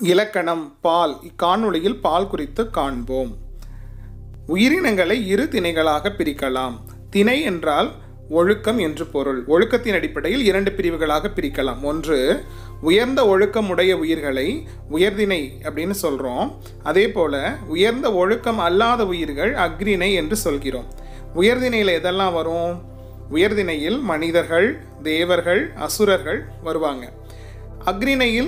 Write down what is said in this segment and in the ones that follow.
இலக்கணம் பால் இக்காணொளியில் பால் குறித்து காண்போம் உயிரினங்களை இரு திணைகளாக பிரிக்கலாம் திணை என்றால் ஒழுக்கம் என்று பொருள் ஒழுக்கத்தின் அடிப்படையில் இரண்டு பிரிவுகளாக பிரிக்கலாம் ஒன்று உயர்ந்த ஒழுக்கம் உடைய உயிர்களை உயர்திணை அப்படின்னு சொல்கிறோம் அதே போல் உயர்ந்த ஒழுக்கம் அல்லாத உயிர்கள் அக்ரிணை என்று சொல்கிறோம் உயர்திணையில் எதெல்லாம் வரும் உயர்திணையில் மனிதர்கள் தேவர்கள் அசுரர்கள் வருவாங்க அக்ரிணையில்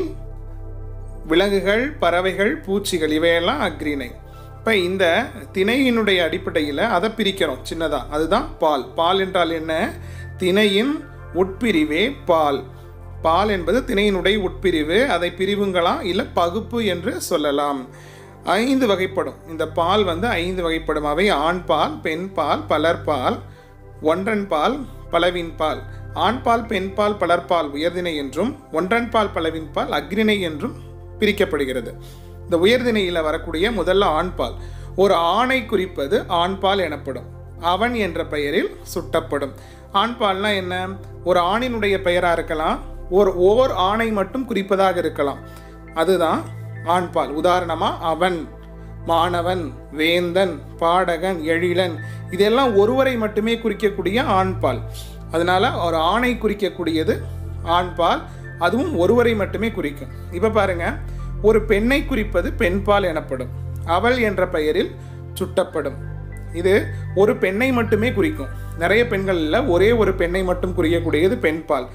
விலங்குகள் பறவைகள் பூச்சிகள் இவையெல்லாம் அக்ரிணை இப்போ இந்த திணையினுடைய அடிப்படையில் அதை பிரிக்கிறோம் சின்னதாக அதுதான் பால் பால் என்றால் என்ன திணையின் உட்பிரிவே பால் பால் என்பது திணையினுடைய உட்பிரிவு அதை பிரிவுங்களாம் இல்லை பகுப்பு என்று சொல்லலாம் ஐந்து வகைப்படும் இந்த பால் வந்து ஐந்து வகைப்படும் அவை ஆண் பால் பெண் பால் பலர்பால் ஒன்றன் பால் பலவின் பால் ஆண் பால் பெண் பால் பலர்பால் உயர்திணை என்றும் ஒன்றன் பால் பலவின் பால் அக்ரிணை என்றும் பிரிக்கப்படுகிறது இந்த உயர்திணையில் வரக்கூடிய முதல்ல ஆண்பால் ஒரு ஆணை குறிப்பது ஆண்பால் எனப்படும் அவன் என்ற பெயரில் சுட்டப்படும் ஆண்பால்னா என்ன ஒரு ஆணினுடைய பெயராக இருக்கலாம் ஒரு ஓர் ஆணை மட்டும் குறிப்பதாக இருக்கலாம் அதுதான் ஆண்பால் உதாரணமாக அவன் மாணவன் வேந்தன் பாடகன் எழிலன் இதெல்லாம் ஒருவரை மட்டுமே குறிக்கக்கூடிய ஆண்பால் அதனால ஒரு ஆணை குறிக்கக்கூடியது ஆண்பால் அதுவும் ஒருவரை மட்டுமே குறிக்கும் இப்போ பாருங்க ஒரு பெண்ணை குறிப்பது பெண்பால் எனப்படும் அவள் என்ற பெயரில் சுட்டப்படும் இது ஒரு பெண்ணை மட்டுமே குறிக்கும் நிறைய பெண்கள் இல்லை ஒரே ஒரு பெண்ணை மட்டும் குறிக்கக்கூடியது பெண்பால்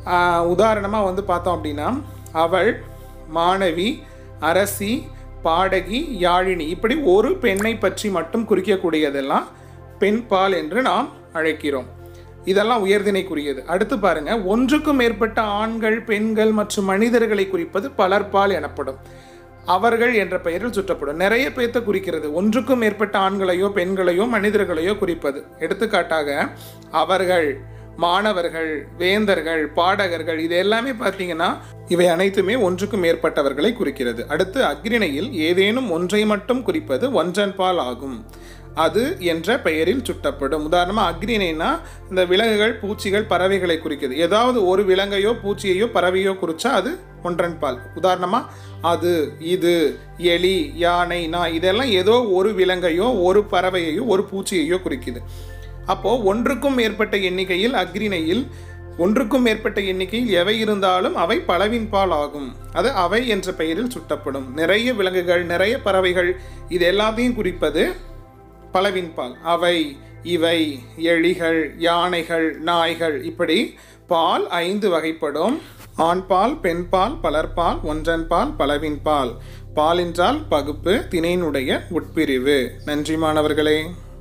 உதாரணமாக வந்து பார்த்தோம் அப்படின்னா அவள் மாணவி அரசி பாடகி யாழினி இப்படி ஒரு பெண்ணை பற்றி மட்டும் குறிக்கக்கூடியதெல்லாம் பெண்பால் என்று நாம் அழைக்கிறோம் இதெல்லாம் உயர்தினைக்குரியது அடுத்து பாருங்க ஒன்றுக்கும் மேற்பட்ட ஆண்கள் பெண்கள் மற்றும் மனிதர்களை குறிப்பது பலர்பால் எனப்படும் அவர்கள் என்ற பெயரில் சுற்றப்படும் நிறைய பேர்த்த குறிக்கிறது ஒன்றுக்கும் மேற்பட்ட ஆண்களையோ பெண்களையோ மனிதர்களையோ குறிப்பது எடுத்துக்காட்டாக அவர்கள் மாணவர்கள் வேந்தர்கள் பாடகர்கள் இது எல்லாமே பார்த்தீங்கன்னா இவை அனைத்துமே ஒன்றுக்கும் மேற்பட்டவர்களை குறிக்கிறது அடுத்து அக்ரிணையில் ஏதேனும் ஒன்றை மட்டும் குறிப்பது ஒன்றன்பால் ஆகும் அது என்ற பெயரில் சுட்டப்படும் உதாரணமாக அக்ரிணைனா இந்த விலங்குகள் பூச்சிகள் பறவைகளை குறிக்குது ஏதாவது ஒரு விலங்கையோ பூச்சியையோ பறவையோ குறிச்சா அது ஒன்றன் பால் உதாரணமாக அது இது எலி யானை நான் இதெல்லாம் ஏதோ ஒரு விலங்கையோ ஒரு பறவையையோ ஒரு பூச்சியையோ குறிக்குது அப்போது ஒன்றுக்கும் மேற்பட்ட எண்ணிக்கையில் அக்ரிணையில் ஒன்றுக்கும் மேற்பட்ட எண்ணிக்கையில் எவை இருந்தாலும் அவை பலவின் பால் ஆகும் அது அவை என்ற பெயரில் சுட்டப்படும் நிறைய விலங்குகள் நிறைய பறவைகள் இது எல்லாத்தையும் குறிப்பது பலவின் பால் அவை இவை எலிகள் யானைகள் நாய்கள் இப்படி பால் ஐந்து வகைப்படும் ஆண்பால் பெண்பால் பலர்பால் ஒன்றன் பால் பலவின் பால் பால் என்றால் பகுப்பு திணையினுடைய உட்பிரிவு நன்றி மாணவர்களே